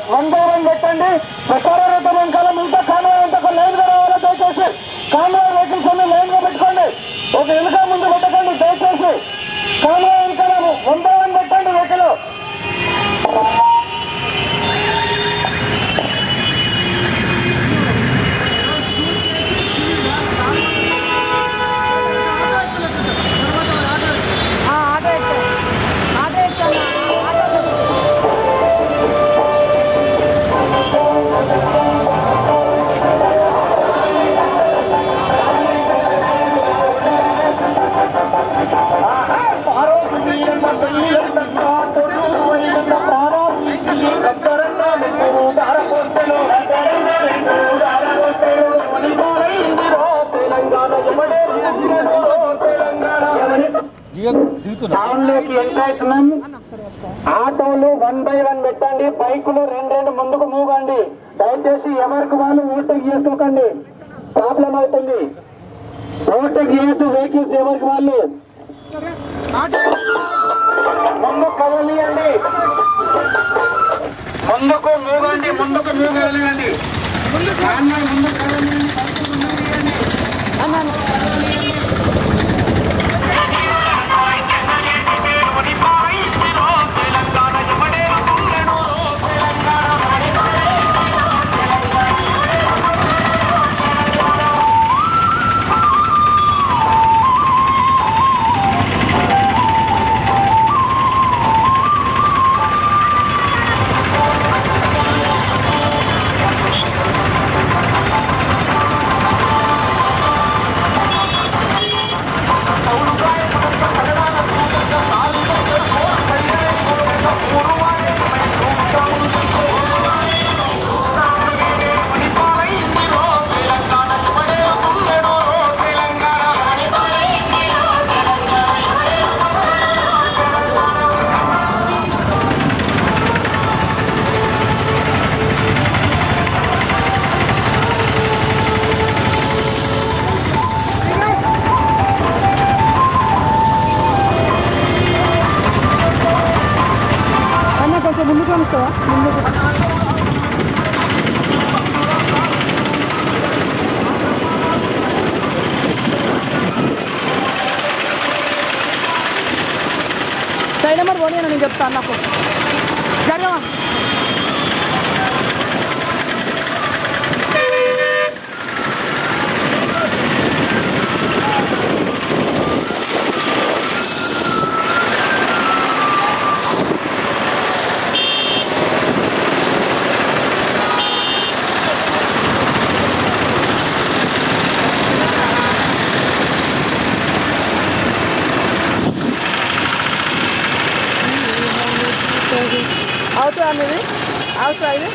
One by one పెట్టండి ప్రచార రథం వెనకాల మిగతా కాన్వాయ్ అంతా ఒక లైన్ గా రావాలో దయచేసి కాన్వాయ్ వెహికల్స్ అన్ని లైన్ గా పెట్టుకోండి ఒక వెనుక ముందు పెట్టకండి దయచేసి కాన్వాయ్ వెనకాల వన్ బై వన్ పెట్టండి వెహికల్ ఆటో ఎక్కా ఆటో ఎక్కాను ఆటో టౌన్లోకి ఎంటర్ అవుతున్నాం ఆటోలు వన్ బై వన్ పెట్టండి బైకులు రెండు రెండు ముందుకు మూగండి దయచేసి ఎవరికి వాళ్ళు ఓవర్టేక్ చేసుకోకండి ప్రాబ్లం అవుతుంది ఓవర్టేక్ చేయొద్దు వెహికల్స్ ఎవరికి వాళ్ళు ముందుకు కదలియండి ముందుకు మూగండి ముందుకు మూగలియండి ముందుకు కదలియండి బైకులు మూగలియండి. అన్న కొంచెం ముందుకు వస్తావా ముందుకు సైడ్ నెంబర్ పోనీ నేను చెప్తాను నాకు జరగమా అవుతుందా మీది అవుతుందా ఇది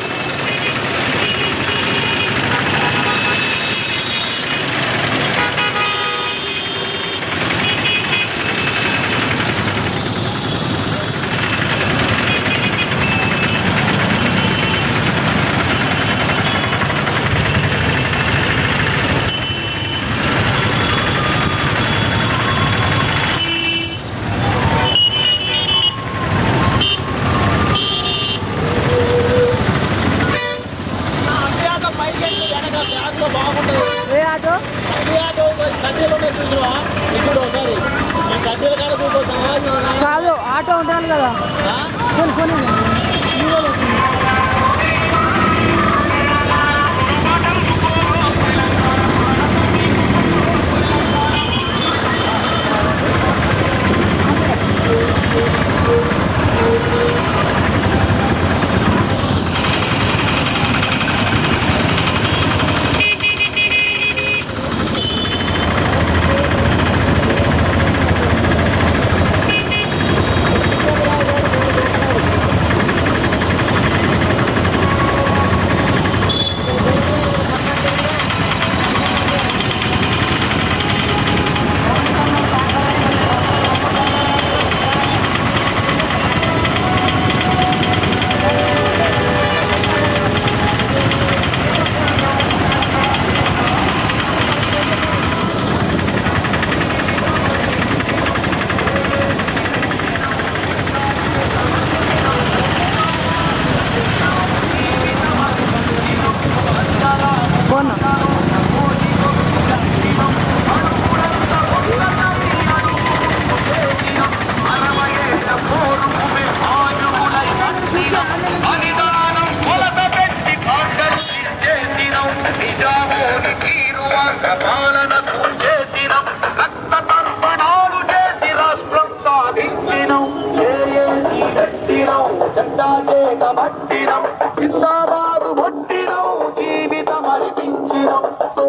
జెండా చేత పట్టినం జిందాబాదు కొట్టినం జీవితం అర్పించినం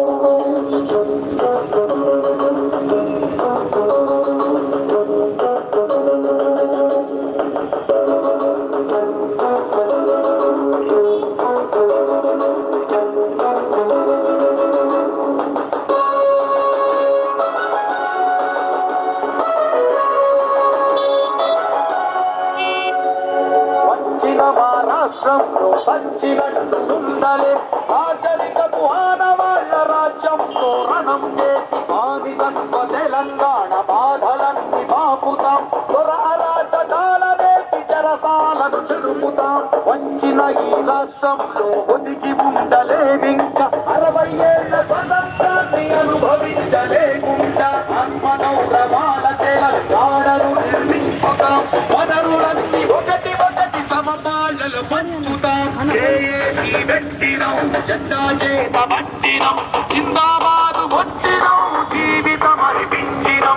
వచ్చిన మా రాష్ట్రంలో సచ్చినట్టు ఉందలే ఆచరికపు ఆనవాళ్ల రాజ్యంతో రణం చేసి బానిసత్వ తెలంగాణ బాధలన్నీ బాపుతాం దురారాచకాల వేటి చెరసాలను చెరుపుతాం వచ్చిన ఈ రాష్ట్రంలో ఒదిగి ఉండలేమింకా అరవై ఏళ్ల స్వతంత్రాన్ని అనుభవించలేకుండా ఆత్మగౌరవాల తెలంగాణను నిర్మించుతాం వనరులన్నీ ఒకటి ఒకటి సమపాళ్ళలు పంచుతాం చేయేసి పెట్టినం జెండా చేత పట్టినం జిందాబాదు కొట్టినం జీవితం అర్పించినం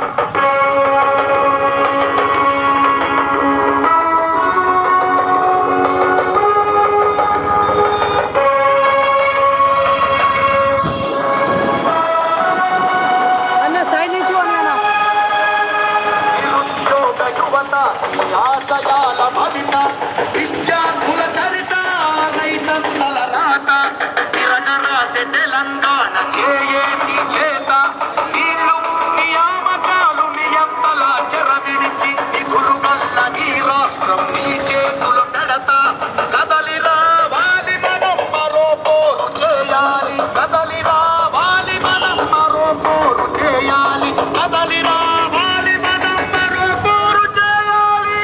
అన్న సైడ్ నుంచి పోనీ అన్న నిరుద్యోగ యువత ఆశయాల భవిత విద్యార్థుల చరిత రైతన్నల రాత తిరగరాసే తెలంగాణ చేయేటి చేత నీళ్లు నియామకాలు నియంతల చెర విడిచి నిధులు గల్ల ఈ రాష్ట్రం నీ చేతులు పెడత కదలి రావాలి మనం మరో పోరు చేయాలి కదలి రావాలి మనం మరో పోరు చేయాలి కదలి రావాలి మనం మరో పోరు చేయాలి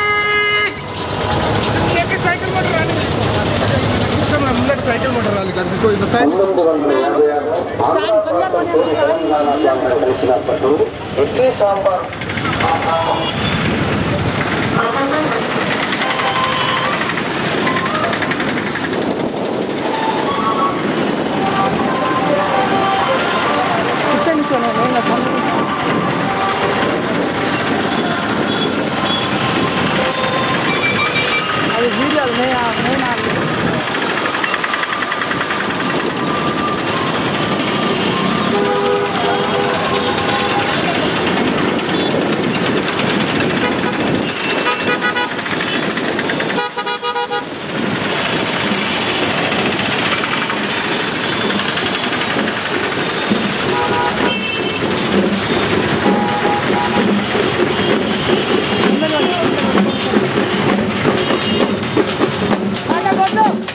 ముందటి సైకిల్ మోటార్ రాలి కదా తీసుకో ఇంత సైడ్ ఇడ్లీ సాంబార్ ఇటు సైడ్ నుంచి పోనీ అన్న ఏం కాదు అది వీడియోలు నేను నేను అన్న కొట్టు